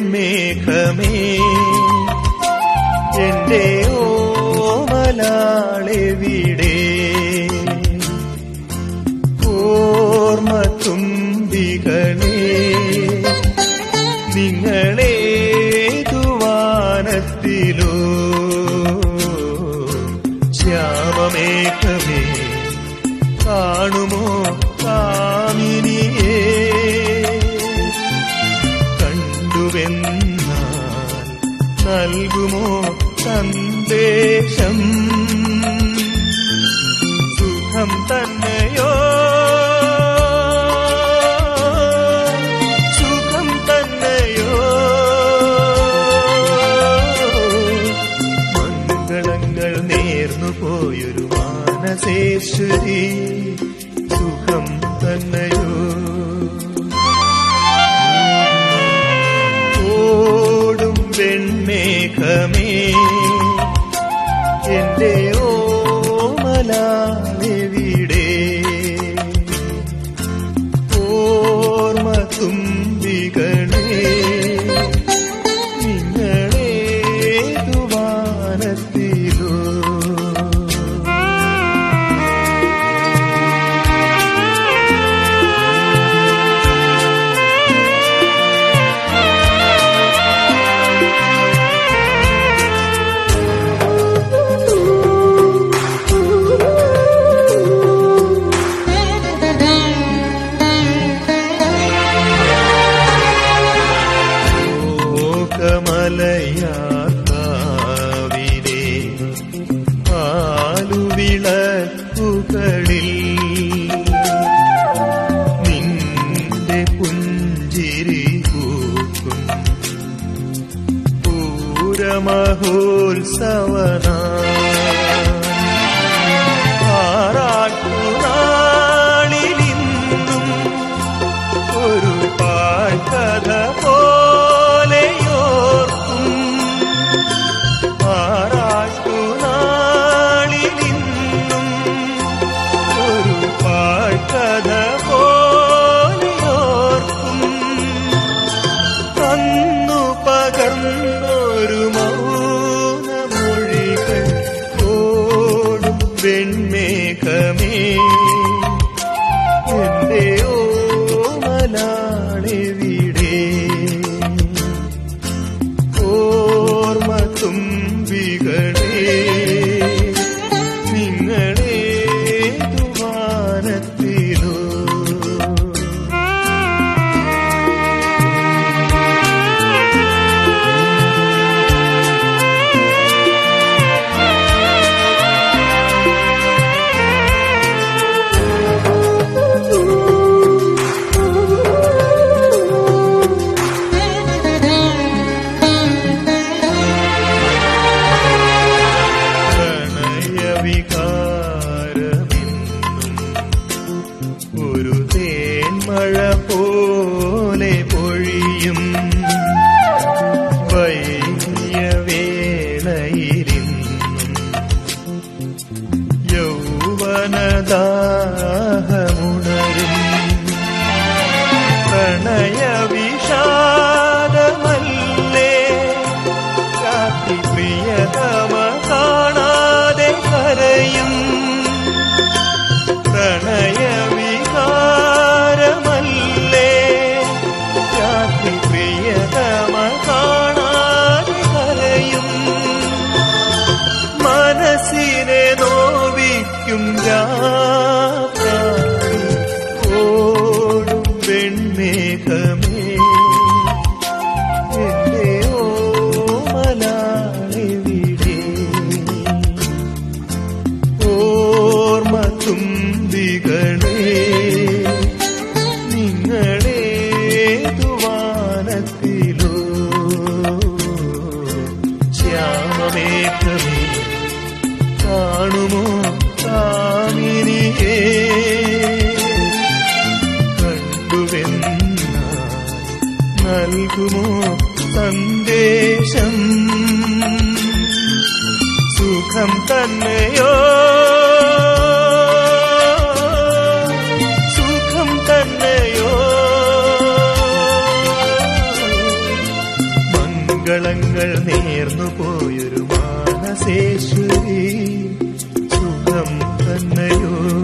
വെൺമേഘമേ എന്റെ ഓമലാളെവിടെ ഓർമ്മ തുമ്പികളേ നിങ്ങളേതുവാനത്തിലോ ശ്യാമമേഘമേ കാണുമോ കാമിനിയേ കണ്ടുവെന്നാൽ നൽകുമോ സന്ദേശം സുഖം തന്നെയോ സുഖം തന്നെയോ മംഗളങ്ങൾ നേർന്നു പോയൊരു മാനസേശ്വരി സുഖം തന്നെയോ ഓടും വെൺമേഘമേ എന്റെ ഓമലാണെവിടെ ഓർമ്മ തുമ്പികളേ നിങ്ങളേതുവാനത്തിലോ ലോകമലയാത്താവിനെ ആലുവിളക്കുകളിൽ നിന്റെ പുഞ്ചിരി പൂക്കും പൂരമഹോത്സവനാ ആറാട്ടുനാളിലിന്നും ഒരു പാഴ്കഥ പോലെയോർക്കും ആറാട്ടുനാളിലിന്നും ഒരു പാഴ്കഥ പോലെയോർക്കും അന്നു പകർന്നൊരു മൗനമൊഴികൾ ഓടും വെൺമേഘമേ എന്റെ ഓമലാണെവിടെ ഓർമ്മ തുമ്പികളേ നിങ്ങളേ തുവാനത്തിലോ പ്രണയവികാരമെന്നും ഒരു തേന്മഴ പോലെ പൊഴിയും വൈകിയ വേളയിലിന്നും യൗവനദാഹമുണരും പ്രണയവിഷാദമല്ലേ രാത്രി പ്രിയതമ കാണാതെ കരയും പ്രണയവികാരമല്ലേ രാത്രി പ്രിയതമ കാണാതെ കരയും മനസ്സിനെ നോവിക്കും രാത്രി ഓടും വെൺമേഘമേ എന്റെ ഓമലാണെവിടെ ഓർമ്മ തുമ്പികളേ നിങ്ങളേ തുവാനത്തിലോ ശ്യാമമേഘമേ കാണുമോ കാമിനിയേ കണ്ടുവെന്നാൽ നൽകുമോ സന്ദേശം സുഖം തന്നെയോ സുഖം തന്നെയോ മംഗളങ്ങൾ നേർന്നു പോയൊരു മാനസേശ്വരി സുഖം തന്നെയോ